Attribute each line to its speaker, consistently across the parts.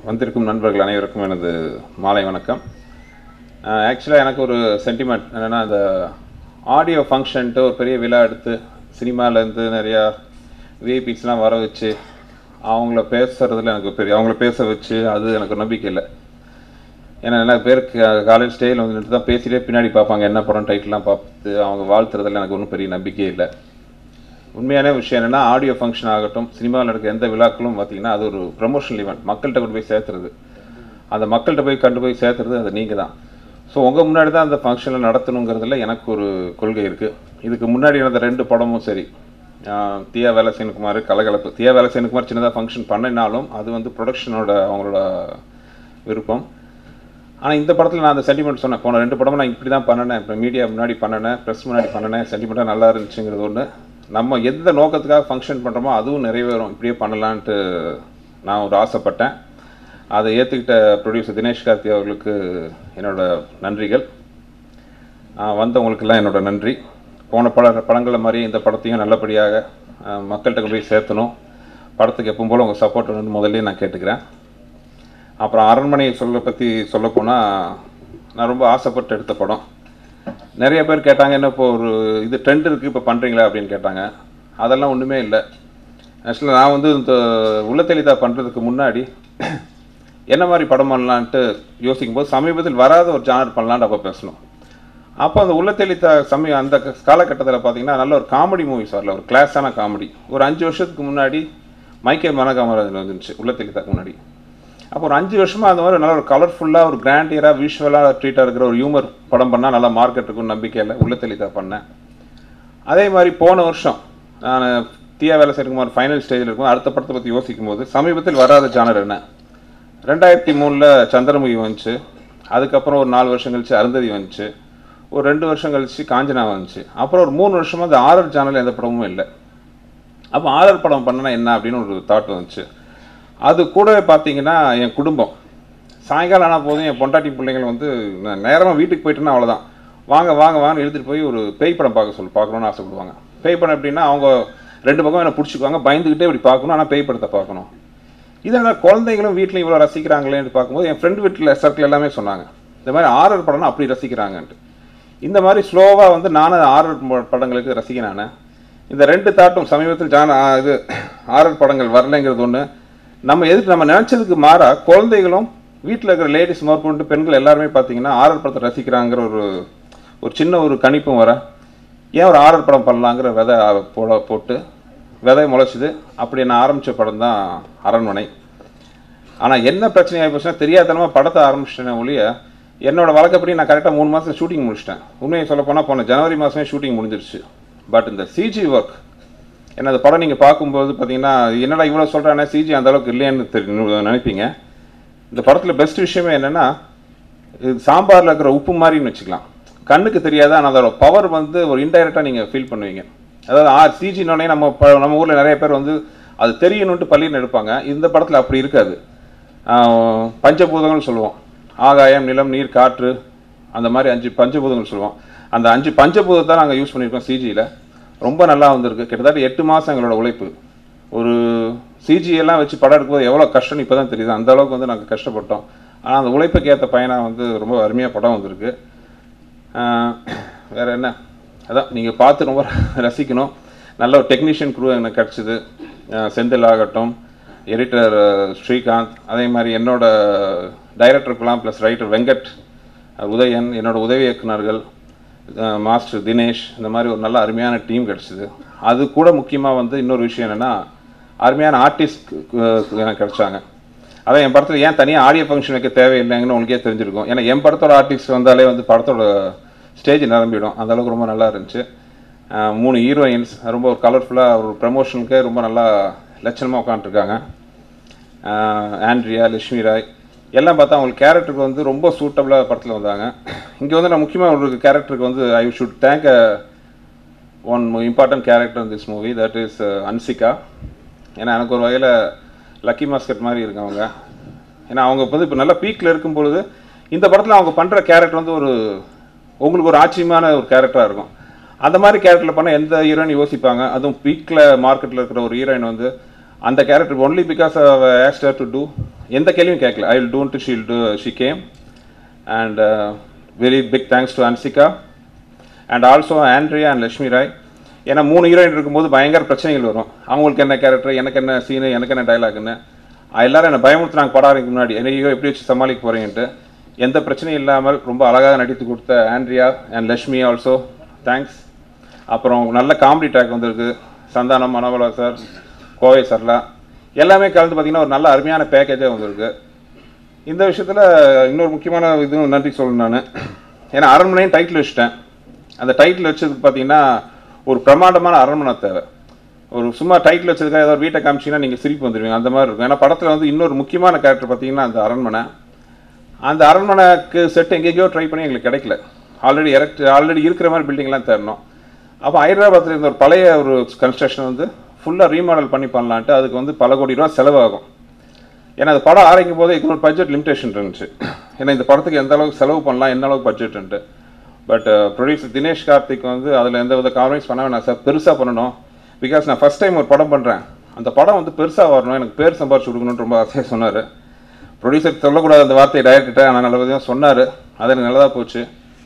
Speaker 1: வந்திருக்கும் நண்பர்கள் அனைவருக்கும் எனது மாலை வணக்கம் ஆக்சுவலாக எனக்கு ஒரு சென்டிமெண்ட் என்னென்னா அந்த ஆடியோ ஃபங்க்ஷன்ட்டு ஒரு பெரிய விழா எடுத்து சினிமாலேருந்து நிறையா விஐபிஸ்லாம் வர வச்சு அவங்கள பேசுறதுல எனக்கு பெரிய அவங்கள பேச வச்சு அது எனக்கு ஒரு நம்பிக்கை இல்லை ஏன்னா நிறைய பேர் காலேஜ் ஸ்டேயில் வந்து நின்று தான் பேசிட்டே பின்னாடி பார்ப்பாங்க என்ன படம் டைட்டில்லாம் பார்த்து அவங்க வாழ்த்துறதுல எனக்கு ஒன்றும் பெரிய நம்பிக்கையே இல்லை உண்மையான விஷயம் என்னென்னா ஆடியோ ஃபங்க்ஷன் ஆகட்டும் சினிமாவில் நடக்கிற எந்த விழாக்களும் பார்த்தீங்கன்னா அது ஒரு ப்ரொமோஷனல் ஈவெண்ட் மக்கள்கிட்ட கொண்டு போய் சேர்த்துறது அந்த மக்கள்கிட்ட போய் கண்டு போய் சேர்த்துறது அது நீங்கள் தான் ஸோ உங்கள் முன்னாடி தான் அந்த ஃபங்க்ஷனில் நடத்தணுங்கிறதுல எனக்கு ஒரு கொள்கை இருக்குது இதுக்கு முன்னாடி நடந்த ரெண்டு படமும் சரி ஆஹ் தியா வேலசேனகுமார் கலகலப்பு தியா வேலசேனகுமார் சின்னதாக ஃபங்க்ஷன் பண்ணினாலும் அது வந்து ப்ரொடக்ஷனோட அவங்களோட விருப்பம் ஆனால் இந்த படத்தில் நான் அந்த சென்டிமெண்ட் சொன்னேன் போன ரெண்டு படமும் நான் இப்படி தான் பண்ணினேன் இப்போ மீடியா முன்னாடி பண்ணினேன் ப்ரெஸ் முன்னாடி பண்ணினேன் சென்டிமெண்ட்டாக நல்லா இருந்துச்சுங்கிறது ஒன்று நம்ம எந்த நோக்கத்துக்காக ஃபங்க்ஷன் பண்ணுறோமோ அதுவும் நிறைவேறும் இப்படியே பண்ணலான்ட்டு நான் ஒரு ஆசைப்பட்டேன் அதை ஏற்றுக்கிட்ட ப்ரொடியூசர் தினேஷ் கார்த்தி அவர்களுக்கு என்னோட நன்றிகள் ஆஹ் வந்தவங்களுக்கெல்லாம் என்னோட நன்றி போன பட படங்களை மாதிரி இந்த படத்தையும் நல்லபடியாக ஆஹ் மக்கள்கிட்ட கொண்டு போய் சேர்த்தணும் படத்துக்கு எப்பவும் போல் உங்கள் சப்போர்ட் வேணும்னு முதல்லயே நான் கேட்டுக்கிறேன் அப்புறம் அரண்மனை சொல்ல பற்றி சொல்லப்போனால் நான் ரொம்ப ஆசைப்பட்டு எடுத்த படம் நிறைய பேர் கேட்டாங்க என்ன இப்போ ஒரு இது ட்ரெண்ட் இருக்குது இப்போ பண்ணுறீங்களா அப்படின்னு கேட்டாங்க அதெல்லாம் ஒன்றுமே இல்லை ஆக்சுவலாக நான் வந்து இந்த உள்ளத்தெளிதா பண்ணுறதுக்கு முன்னாடி என்ன மாதிரி படம் பண்ணலான்ட்டு யோசிக்கும் போது சமீபத்தில் வராத ஒரு ஜானர் பண்ணலான்ட்டு அப்போ பேசணும் அப்போ அந்த உள்ளத்தெளித்த சமயம் அந்த காலகட்டத்தில் பார்த்தீங்கன்னா நல்ல ஒரு காமெடி மூவிஸ் வரல ஒரு கிளாஸான காமெடி ஒரு அஞ்சு வருஷத்துக்கு முன்னாடி மைக்கேல் மனகாமராஜன் வந்துருந்துச்சு உள்ளத்தெளித்தாக்கு முன்னாடி அப்போ ஒரு அஞ்சு வருஷமா அந்த மாதிரி நல்ல ஒரு கலர்ஃபுல்லாக ஒரு கிராண்டியராக விஷுவலாக ட்ரீட்டாக இருக்கிற ஒரு ஹியூமர் படம் பண்ணால் நல்லா மார்க்கெட் இருக்கும்னு நம்பிக்கையில் உள்ளத்தெளித்தா பண்ணேன் அதே மாதிரி போன வருஷம் நான் தியா வேலை செய்யறதுக்கு ஃபைனல் ஸ்டேஜில் இருக்கும் அடுத்த படத்தை பற்றி யோசிக்கும் போது சமீபத்தில் வராத ஜானர் என்ன ரெண்டாயிரத்தி மூணில் சந்திரமுகி வந்துச்சு அதுக்கப்புறம் ஒரு நாலு வருஷம் கழிச்சு அருந்ததி வந்துச்சு ஒரு ரெண்டு வருஷம் கழிச்சு காஞ்சனா வந்துச்சு அப்புறம் ஒரு மூணு வருஷமா அந்த ஆரர் சேனல் எந்த படமும் இல்லை அப்போ ஆரர் படம் பண்ணனா என்ன அப்படின்னு ஒரு தாட் வந்துச்சு அது கூடவே பார்த்தீங்கன்னா என் குடும்பம் சாயங்காலம் ஆனால் போதும் என் பொண்டாட்டி பிள்ளைங்கள் வந்து நான் நேரமாக வீட்டுக்கு போயிட்டேன்னா அவ்வளோதான் வாங்க வாங்க வாங்க எழுதிட்டு போய் ஒரு பேய் படம் பார்க்க சொல்லி பார்க்கணும்னு ஆசைப்படுவாங்க பேய் படம் எப்படின்னா அவங்க ரெண்டு பக்கம் என்ன பிடிச்சிக்குவாங்க பயந்துக்கிட்டே இப்படி பார்க்கணும் ஆனால் பேய் படத்தை பார்க்கணும் இதனால் குழந்தைங்களும் வீட்டில் இவ்வளோ ரசிக்கிறாங்களேன்னு பார்க்கும்போது என் ஃப்ரெண்ட் வீட்டில் சர்க்கிள் எல்லாமே சொன்னாங்க இந்த மாதிரி ஆரர் படம்னா அப்படி ரசிக்கிறாங்கன்ட்டு இந்த மாதிரி ஸ்லோவாக வந்து நானும் ஆரர் படங்களுக்கு ரசிக்கிறானே இந்த ரெண்டு தாட்டும் சமீபத்தில் ஜான ஆ, இது ஆரர் படங்கள் வரலைங்கிறது ஒன்று நம்ம எதுக்கு நம்ம நினச்சதுக்கு மாறா குழந்தைகளும் வீட்டில் இருக்கிற லேடிஸ் முதற்கொண்டு பெண்கள் எல்லாருமே பார்த்தீங்கன்னா ஆரர் படத்தை ரசிக்கிறாங்கிற ஒரு ஒரு சின்ன ஒரு கணிப்பும் வர ஏன் ஒரு ஆரர் படம் பண்ணலாங்கிற விதை அ- போட போட்டு விதை முளைச்சிது அப்படி நான் ஆரம்பித்த படம் தான் அரண்மனை ஆனால் என்ன பிரச்சனை ஆகி போச்சுன்னா தெரியாதனமாக படத்தை ஆரம்பிச்சிட்டேன் ஒழிய என்னோட வழக்கப்படி நான் கரெக்டாக மூணு மாதம் ஷூட்டிங் முடிச்சிட்டேன் உண்மையை சொல்ல போனால் போன ஜனவரி மாதமே ஷூட்டிங் முடிஞ்சிருச்சு பட் இந்த சிஜி ஒர்க் ஏன்னா அந்த படம் நீங்கள் பார்க்கும்போது பார்த்தீங்கன்னா என்னடா இவ்வளோ சொல்கிறானே சிஜி அந்த அளவுக்கு இல்லைன்னு தெரி- நினைப்பீங்க இந்த படத்தில் பெஸ்ட் விஷயமே என்னென்னா இது சாம்பாரில் இருக்கிற உப்பு மாதிரின்னு வச்சுக்கலாம் கண்ணுக்கு தெரியாத ஆனால் அதோட பவர் வந்து ஒரு இன்டைரக்டாக நீங்கள் ஃபீல் பண்ணுவீங்க அதாவது ஆ சிஜினோடனே நம்ம ப- நம்ம ஊரில் நிறைய பேர் வந்து அது தெரியணுன்ட்டு பள்ளின்னு எடுப்பாங்க இந்த படத்தில் அப்படி இருக்காது ஆஹ் பஞ்சபூதங்கள் சொல்லுவோம் ஆகாயம் நிலம் நீர் காற்று அந்த மாதிரி அஞ்சு பஞ்சபூதங்கள் சொல்லுவோம் அந்த அஞ்சு பஞ்சபூதத்தை நாங்கள் யூஸ் பண்ணியிருக்கோம் சிஜியில் ரொம்ப நல்லா வந்திருக்கு கிட்டத்தட்ட எட்டு மாதம் எங்களோட உழைப்பு ஒரு சிஜி எல்லாம் வச்சு படம் எடுக்கும்போது எவ்வளோ கஷ்டம்னு இப்போ தான் தெரியுது அந்த அளவுக்கு வந்து நாங்கள் கஷ்டப்பட்டோம் ஆனால் அந்த உழைப்புக்கு ஏற்ற பயனாக வந்து ரொம்ப அருமையாக படம் வந்திருக்கு ஆஹ் வேற என்ன அதான் நீங்கள் பார்த்து ரொம்ப ரசிக்கணும் நல்ல ஒரு டெக்னீஷியன் குரூ எனக்கு கிடச்சிது செந்தில் ஆகட்டும் எடிட்டர் ஸ்ரீகாந்த் அதே மாதிரி என்னோட டைரக்டருக்கெல்லாம் ப்ளஸ் ரைட்டர் வெங்கட் அஹ் உதயன் என்னோட உதவி இயக்குனர்கள் அஹ் மாஸ்டர் தினேஷ் இந்த மாதிரி ஒரு நல்ல அருமையான டீம் கிடச்சிது அது கூட முக்கியமாக வந்து இன்னொரு விஷயம் என்னென்னா அருமையான ஆர்டிஸ்ட் எனக்கு கிடைச்சாங்க அதான் என் படத்தில் ஏன் தனியாக ஆடியோ ஃபங்க்ஷன் வைக்க தேவையில்லைங்கன்னு உங்களுக்கே தெரிஞ்சிருக்கும் ஏன்னா என் படத்தோட ஆர்டிஸ்ட் வந்தாலே வந்து படத்தோட ஸ்டேஜ் நிரம்பிடும் அந்த அளவுக்கு ரொம்ப நல்லா இருந்துச்சு அஹ் மூணு ஹீரோயின்ஸ் ரொம்ப ஒரு கலர்ஃபுல்லாக ஒரு ப்ரமோஷனுக்கே ரொம்ப நல்லா லட்சணமாக உட்காந்துருக்காங்க ஆண்ட்ரியா லட்சுமி ராய் எல்லாம் பார்த்தா அவங்களுக்கு கேரக்டருக்கு வந்து ரொம்ப சூட்டபுளாக படத்தில் வந்தாங்க இங்கே வந்து நான் முக்கியமாக ஒரு கேரக்டருக்கு வந்து I should thank one important character in this movie that is Hansika ஏன்னா எனக்கு ஒரு வகையில் லக்கி மாஸ்கட் மாதிரி இருக்கு அவங்க ஏன்னா அவங்க வந்து இப்போ நல்லா பீக்கில் இருக்கும் பொழுது இந்த படத்தில் அவங்க பண்ணுற கேரக்டர் வந்து ஒரு உங்களுக்கு ஒரு ஆச்சரியமான ஒரு கேரக்டராக இருக்கும் அந்த மாதிரி கேரக்டரில் பண்ண எந்த ஹீரோயின் யோசிப்பாங்க அதுவும் பீக்கில் மார்க்கெட்டில் இருக்கிற ஒரு ஹீரோயின் வந்து அந்த character only because after to do எந்த கேள்வியும் கேட்கல ஐ வில் டூன்ட்டு she'll do she came and very big thanks to Hansika and also Andrea and Lakshmi Rai ஏன்னா மூணு ஹீரோயின் இருக்கும்போது பயங்கர பிரச்சனைகள் வரும் அவங்களுக்கு என்ன கேரக்டர் எனக்கு என்ன சீனு எனக்கு என்ன டைலாக்னு எல்லாரும் என்னை பயமுறுத்துனாங்க படம் ஆரம்பிக்க முன்னாடி என்னையோ எப்படி வச்சு சமாளிக்க போகிறீங்கன்ட்டு எந்த பிரச்சனையும் இல்லாமல் ரொம்ப அழகாக நடித்து கொடுத்த Andrea and Lakshmi also thanks அப்புறம் நல்ல காமெடி ட்ராக் வந்திருக்கு சந்தானம் மனோபலா சார் கோவை சர்லா எல்லாமே கலந்து பார்த்தீங்கன்னா ஒரு நல்ல அருமையான பேக்கேஜாக வந்திருக்கு இந்த விஷயத்தில் இன்னொரு முக்கியமான இதுவும் நன்றி சொல்லணும் நான் ஏன்னா அரண்மனையும் டைட்டில் வச்சுட்டேன் அந்த டைட்டில் வச்சதுக்கு பார்த்தீங்கன்னா ஒரு பிரமாண்டமான அரண்மனை தேவை ஒரு சும்மா டைட்டில் வச்சதுக்காக ஏதாவது ஒரு வீட்டை காமிச்சிங்கன்னா நீங்கள் சிரிப்பு வந்துடுவீங்க அந்த மாதிரி இருக்கும் ஏன்னா படத்தில் வந்து இன்னொரு முக்கியமான கேரக்டர் பார்த்தீங்கன்னா அந்த அரண்மனை அந்த அரண்மனைக்கு செட் எங்கெங்கேயோ ட்ரை பண்ணி எங்களுக்கு கிடைக்கல ஆல்ரெடி எரக்ட் ஆல்ரெடி இருக்கிற மாதிரி பில்டிங்லாம் தேடணும் அப்போ ஹைதராபாத்தில் இருந்த ஒரு பழைய ஒரு கன்ஸ்ட்ரக்ஷன் வந்து ஃபுல்லாக ரீமாடல் பண்ணி பண்ணலான்ட்டு அதுக்கு வந்து பல கோடி ரூபா செலவாகும் ஏன்னா அந்த படம் ஆரம்பிக்கும் போது இன்னொரு பட்ஜெட் லிமிடேஷன் இருந்துச்சு ஏன்னா இந்த படத்துக்கு எந்த அளவுக்கு செலவு பண்ணலாம் என்ன அளவுக்கு பட்ஜெட்டுன்ட்டு பட் ப்ரொடியூசர் தினேஷ் கார்த்திக் வந்து அதில் எந்த வித காம்ப்ரமைஸ் பண்ண வேணாம் சார் பெருசாக பண்ணணும் பிகாஸ் நான் ஃபஸ்ட் டைம் ஒரு படம் பண்ணுறேன் அந்த படம் வந்து பெருசாக வரணும் எனக்கு பேர் சம்பாரிச்சு கொடுக்கணும்னு ரொம்ப ஆசையாக சொன்னார் ப்ரொடியூசர் சொல்லக்கூடாது அந்த வார்த்தையை டைரக்டர்கிட்ட ஆனால் நல்லபடியாக சொன்னார் அது எனக்கு நல்லதாக போச்சு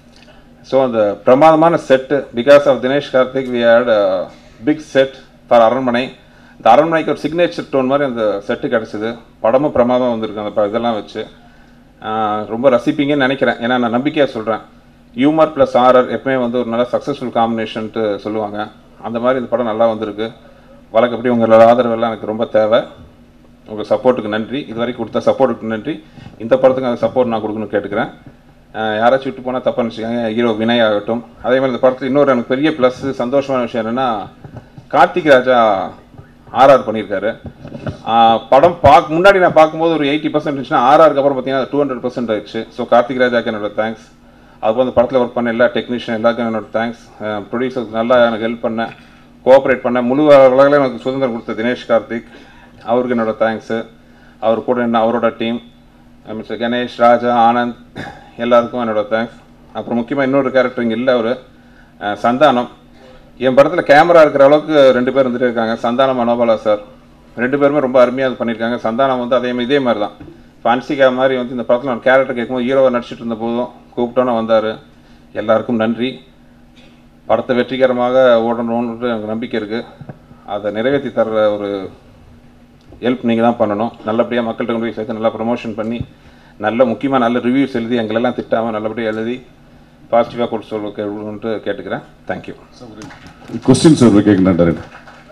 Speaker 1: ஸோ அந்த பிரமாதமான set because of Dinesh Karthik we had big set for Aranmanai இந்த அரண்மனைக்கு ஒரு சிக்னேச்சர் டோன் மாதிரி அந்த செட்டு கிடச்சிது படமும் பிரமாதம் வந்திருக்கு அந்த ப- இதெல்லாம் வச்சு ஆஹ் ரொம்ப ரசிப்பீங்கன்னு நினைக்கிறேன் ஏன்னா நான் நம்பிக்கையாக சொல்கிறேன் ஹியூமர் ப்ளஸ் ஆரர் எப்பவுமே வந்து ஒரு நல்ல சக்ஸஸ்ஃபுல் காம்பினேஷன்ட்டு சொல்லுவாங்க அந்த மாதிரி இந்த படம் நல்லா வந்திருக்கு வழக்கப்படி உங்களோட ஆதரவெல்லாம் எனக்கு ரொம்ப தேவை உங்கள் சப்போர்ட்டுக்கு நன்றி இது வரைக்கும் கொடுத்த சப்போர்ட்டுக்கு நன்றி இந்த படத்துக்கு அந்த சப்போர்ட் நான் கொடுக்கணும்னு கேட்டுக்கிறேன் அஹ் யாராச்சும் விட்டு போனால் தப்பாக நினச்சிக்காங்க ஹீரோ வினய் ஆகட்டும் அதே மாதிரி இந்த படத்தில் இன்னொரு எனக்கு பெரிய ப்ளஸ் சந்தோஷமான விஷயம் என்னென்னா கார்த்திக் ராஜா ஆர்ஆர் பண்ணியிருக்காரு ஆஹ் படம் பார்க்க முன்னாடி நான் பார்க்கும்போது ஒரு எயிட்டி பர்சன்ட் இருந்துச்சுன்னா ஆர்ஆருக்கு அப்புறம் பார்த்தீங்கன்னா டூ ஹண்ட்ரட் பர்சன்ட் ஆயிடுச்சு ஸோ கார்த்திக் ராஜாக்கு என்னோட தேங்க்ஸ் அதுக்கு அந்த படத்தில் ஒர்க் பண்ண எல்லா டெக்னீஷியன் எல்லாருக்கும் என்னோட தேங்க்ஸ் ப்ரொடியூசருக்கு நல்லா எனக்கு ஹெல்ப் பண்ண கோஆப்ரேட் பண்ண முழு அளவில் எனக்கு சுதந்திரம் கொடுத்த தினேஷ் கார்த்திக் அவருக்கு என்னோட தேங்க்ஸு அவர் கூட என்ன அவரோட டீம் மிஸ்டர் கணேஷ் ராஜா ஆனந்த் எல்லாருக்கும் என்னோட தேங்க்ஸ் அப்புறம் முக்கியமாக இன்னொரு கேரக்டர் இங்கே இல்லை அவர் சந்தானம் என் படத்தில் கேமரா இருக்கிற அளவுக்கு ரெண்டு பேர் வந்துட்டே இருக்காங்க சந்தானம் மனோபாலா சார் ரெண்டு பேருமே ரொம்ப அருமையாக இது பண்ணியிருக்காங்க சந்தானம் வந்து அதே மாதிரி இதே மாதிரி தான் ஃபான்சிகா மாதிரி வந்து இந்த படத்தில் நான் கேரக்டர் கேட்கும்போது ஹீரோவை நடிச்சிட்டு இருந்த போதும் கூப்பிட்டோன்னே வந்தார் எல்லாருக்கும் நன்றி படத்தை வெற்றிகரமாக ஓடணும்னு எனக்கு நம்பிக்கை இருக்குது அதை நிறைவேற்றி தர்ற ஒரு ஹெல்ப் நீங்கள் தான் பண்ணணும் நல்லபடியாக மக்கள்கிட்ட கொண்டு போய் சேர்த்து நல்லா ப்ரமோஷன் பண்ணி நல்ல முக்கியமாக நல்ல ரிவ்யூஸ் எழுதி எங்களெல்லாம் திட்டாமல் நல்லபடியாக எழுதி பாசிட்டிவாக கொடுத்து சொல்ல கேட்கணுன்ட்டு கேட்டுக்கிறேன் தேங்க்யூ
Speaker 2: கொஸ்டின் சார் கேட்குறேன் டேரக்டர்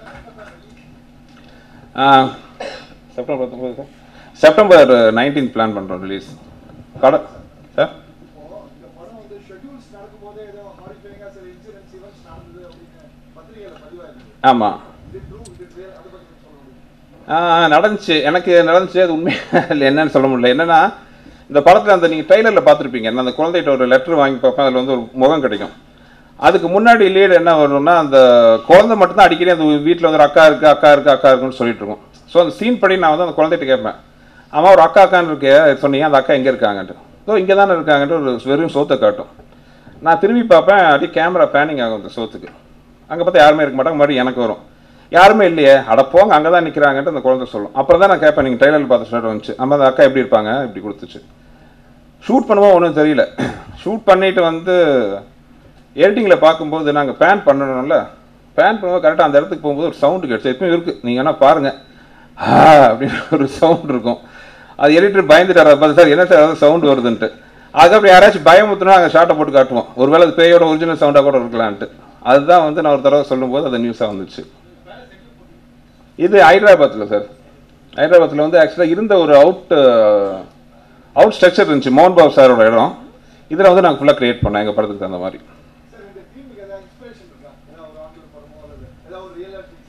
Speaker 1: செப்டம்பர் பத்தொம்பது சார் செப்டம்பர் நைன்டீன் பிளான் பண்ணுறோம் ரிலீஸ் கடை சார்
Speaker 3: இந்த படம் வந்து ஷெட்யூல்ஸ் நடக்கும்போதே ஏதோ ஹாரிஃபைங்கா சில இன்சிடென்ட்ஸ் ஈவெண்ட்ஸ் நடந்தது அப்படின்னு பத்திரிகையில பதிவாயிருக்கு
Speaker 1: ஆமாம்
Speaker 3: இது ட்ரூ இது clear, அதை பத்தி சொல்ல முடியும்
Speaker 1: ஆ, நடந்துச்சு எனக்கு நடந்துச்சு அது உண்மையாக இல்லை என்னன்னு சொல்ல முடியல என்னன்னா இந்த படத்தில் அந்த நீங்கள் ட்ரைலரில் பார்த்துருப்பீங்க நான் அந்த குழந்தைகிட்ட ஒரு லெட்டர் வாங்கி பார்ப்பேன் அதில் வந்து ஒரு முகம் கிடைக்கும் அதுக்கு முன்னாடி லீடு என்ன வரும்னா அந்த குழந்தை மட்டும்தான் அடிக்கடி அந்த வீட்டில் வந்து ஒரு அக்கா இருக்கு அக்கா இருக்கு அக்கா இருக்குன்னு சொல்லிட்டு இருக்கும் ஸோ அந்த சீன் படி நான் வந்து அந்த குழந்தைகிட்ட கேட்பேன் அம்மா ஒரு அக்கா அக்கான்னு இருக்கே சொன்னீங்க அந்த அக்கா எங்கே இருக்காங்கன்ட்டு ஸோ இங்கே தானே இருக்காங்கன்ட்டு ஒரு வெறும் சோத்தை காட்டும் நான் திரும்பி பார்ப்பேன் அப்படியே கேமரா பேனிங் ஆகும் அந்த சோத்துக்கு அங்கே பார்த்தா யாருமே இருக்க மாட்டாங்க மறுபடியும் எனக்கு வரும் யாருமே இல்லையே அட போங்க அங்கே தான் நிற்கிறாங்கன்ட்டு அந்த குழந்தை சொல்லும் அப்புறம் தான் நான் கேட்பேன் நீங்கள் ட்ரைலரில் பார்த்து சொல்லிட்டு வந்துச்சு நம்ம அந்த அக்கா எப்படி இருப்பாங்க இப்படி கொடுத்துச்சு ஷூட் பண்ணுவோம் ஒன்றும் தெரியல ஷூட் பண்ணிட்டு வந்து எடிட்டிங்கில் பார்க்கும்போது நாங்கள் பேன் பண்ணணும்ல பேன் பண்ணும்போது கரெக்டாக அந்த இடத்துக்கு போகும்போது ஒரு சவுண்டு கிடச்சி எப்பயும் இருக்குது நீங்கள் வேணால் பாருங்கள் ஆ அப்படின்னு ஒரு சவுண்ட் இருக்கும் அது எடிட்டர் பயந்துட்டார் பார்த்து சார் என்ன சார் ஏதாவது சவுண்டு வருதுன்ட்டு அதுக்கப்புறம் யாராச்சும் பயமுத்துனா அங்கே ஷார்ட்டை போட்டு காட்டுவோம் ஒருவேளை அது பேயோட ஒரிஜினல் சவுண்டாக கூட இருக்கலான்ட்டு அதுதான் வந்து நான் ஒரு தடவை சொல்லும்போது அது நியூஸாக வந்துச்சு இது ஹைதராபாத்தில் சார் ஹைதராபாத்தில் வந்து ஆக்சுவலாக இருந்த ஒரு அவுட் அவுட் ஸ்ட்ரக்சர் இருந்துச்சு மோகன் பாபு சாரோட இடம் இதில் வந்து நாங்கள் ஃபுல்லாக கிரியேட் பண்ணோம் எங்கள் படத்துக்கு தகுந்த மாதிரி
Speaker 3: சார் இந்த தீமுக்கு ஏதாவது இன்ஸ்பிரேஷன் இருக்கா ஏதாவது ஒரு ஆங்கில படமோ அல்லது ஏதாவது ஒரு ரியல் லைஃப்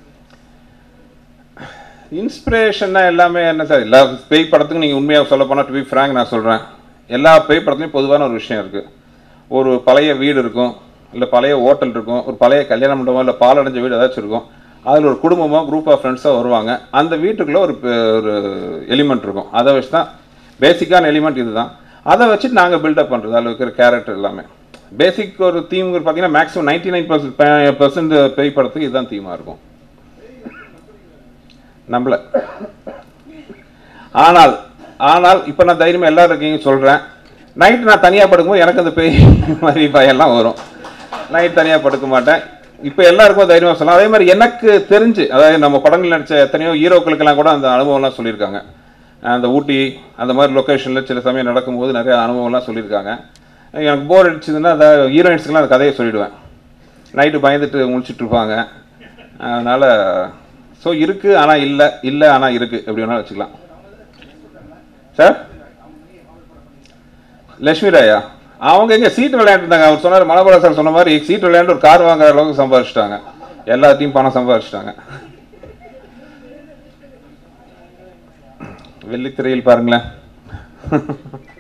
Speaker 1: இன்ஸ்பிரேஷன்னா எல்லாமே என்ன சார் எல்லா பேய் படத்துக்கும் நீங்கள் உண்மையாக சொல்ல போனால் டு பி ஃப்ராங்க் நான் சொல்கிறேன் எல்லா பேய் படத்துலையும் பொதுவான ஒரு விஷயம் இருக்குது ஒரு பழைய வீடு இருக்கும் இல்லை பழைய ஹோட்டல் இருக்கும் ஒரு பழைய கல்யாண மண்டபம் இல்லை பாலடைஞ்ச வீடு ஏதாச்சும் இருக்கும் அதில் ஒரு குடும்பமாக குரூப் ஆஃப் ஃப்ரெண்ட்ஸாக வருவாங்க அந்த வீட்டுக்குள்ளே ஒரு பெ- ஒரு எலிமெண்ட் இருக்கும் அதை வச்சு தான் பேசிக்கான எலிமெண்ட் இதுதான் அதை வச்சுட்டு நாங்கள் பில்டப் பண்ணுறது அதில் இருக்கிற கேரக்டர் எல்லாமே பேசிக் ஒரு தீம் பார்த்தீங்கன்னா maximum ninety nine percent percent பேய் படத்துக்கு இதுதான் தீமாக இருக்கும் நம்பல ஆனால் ஆனால் இப்போ நான் தைரியமாக எல்லாரும் இருக்கீங்க சொல்கிறேன் நைட் நான் தனியாக படுக்கும்போது எனக்கு அந்த பேய் மாதிரி பயம்லாம் வரும் நைட் தனியாக படுக்க மாட்டேன் இப்போ எல்லாருக்கும் தைரியமாக சொல்லலாம் அதே மாதிரி எனக்கு தெரிஞ்சு அதாவது நம்ம படங்கள் நடித்த எத்தனையோ ஹீரோக்களுக்கெல்லாம் கூட அந்த அனுபவம்லாம் சொல்லியிருக்காங்க அந்த ஊட்டி அந்த மாதிரி லொக்கேஷனில் சில சமயம் நடக்கும்போது நிறைய அனுபவம்லாம் சொல்லியிருக்காங்க எனக்கு போர் அடிச்சதுன்னா அந்த ஹீரோயின்ஸ்க்கெலாம் அந்த கதையை சொல்லிவிடுவேன் நைட்டு பயந்துட்டு முழிச்சிட்டு இருப்பாங்க அதனால் ஸோ இருக்குது ஆனால் இல்லை இல்லை ஆனால் இருக்குது எப்படி வேணாலும் வச்சுக்கலாம் சார் லட்சுமி ராயா அவங்க எங்க சீட் விளையாண்டுருந்தாங்க அவர் சொன்னார் மலபால சார் சொன்ன மாதிரி சீட் விளையாண்டு ஒரு கார் வாங்குற அளவுக்கு சம்பாதிச்சிட்டாங்க எல்லாத்தையும் பணம் சம்பாதிச்சிட்டாங்க வெள்ளித்திரையில் பாருங்களேன்